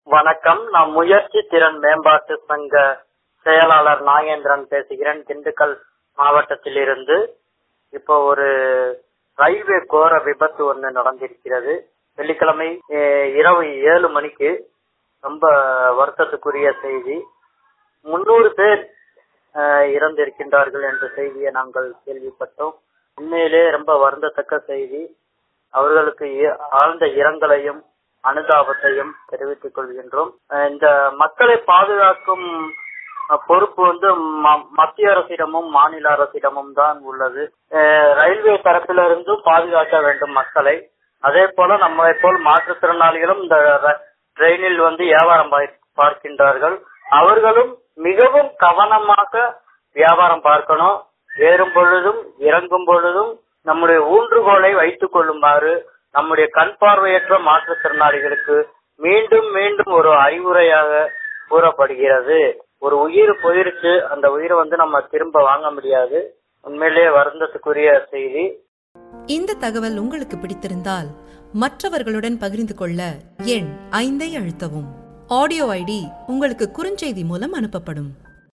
வணக்கம் நான் முயற்சி திறன் மேம்பாட்டு சங்க செயலாளர் நாகேந்திரன் பேசுகிறேன் திண்டுக்கல் மாவட்டத்தில் இருந்து இப்போ ஒரு ரயில்வே கோர விபத்து ஒன்று நடந்திருக்கிறது வெள்ளிக்கிழமை அஹ், இரவு ஏழு மணிக்கு ரொம்ப வருத்தத்துக்குரிய செய்தி முன்னூறு பேர் அஹ், இறந்திருக்கின்றார்கள் என்ற செய்தியை நாங்கள் கேள்விப்பட்டோம் உண்மையிலே ரொம்ப வருந்தத்தக்க செய்தி அவர்களுக்கு இ- ஆழ்ந்த இரங்கலையும் அனுதாபத்தையும் தெரிவித்துக் கொள்கின்றோம் அஹ் இந்த மக்களை பாதுகாக்கும் அஹ், பொறுப்பு வந்து ம- மத்திய அரசிடமும் மாநில அரசிடமும் தான் உள்ளது அஹ், ரயில்வே தரப்பிலிருந்தும் பாதுகாக்க வேண்டும் மக்களை அதே போல நம்மை போல் மாற்றுத்திறனாளிகளும் இந்த ர- ட்ரெயினில் வந்து வியாபாரம் பார்- பார்க்கின்றார்கள் அவர்களும் மிகவும் கவனமாக வியாபாரம் பார்க்கணும் ஏறும் பொழுதும் இறங்கும் பொழுதும் நம்முடைய ஊன்றுகோலை வைத்துக் கொள்ளுமாறு நம்முடைய கண் பார்வையற்ற மாற்றுத்திறனாளிகளுக்கு மீண்டும் மீண்டும் ஒரு அறிவுரையாக கூறப்படுகிறது ஒரு உயிர் போயிருச்சு அந்த உயிரை வந்து நம்ம திரும்ப வாங்க முடியாது உண்மையிலேயே வருந்தத்துக்குரிய செய்தி இந்த தகவல் உங்களுக்கு பிடித்திருந்தால் மற்றவர்களுடன் பகிர்ந்து கொள்ள எண் ஐந்தை அழுத்தவும் ஆடியோ ஐடி உங்களுக்கு குறுஞ்செய்தி மூலம் அனுப்பப்படும்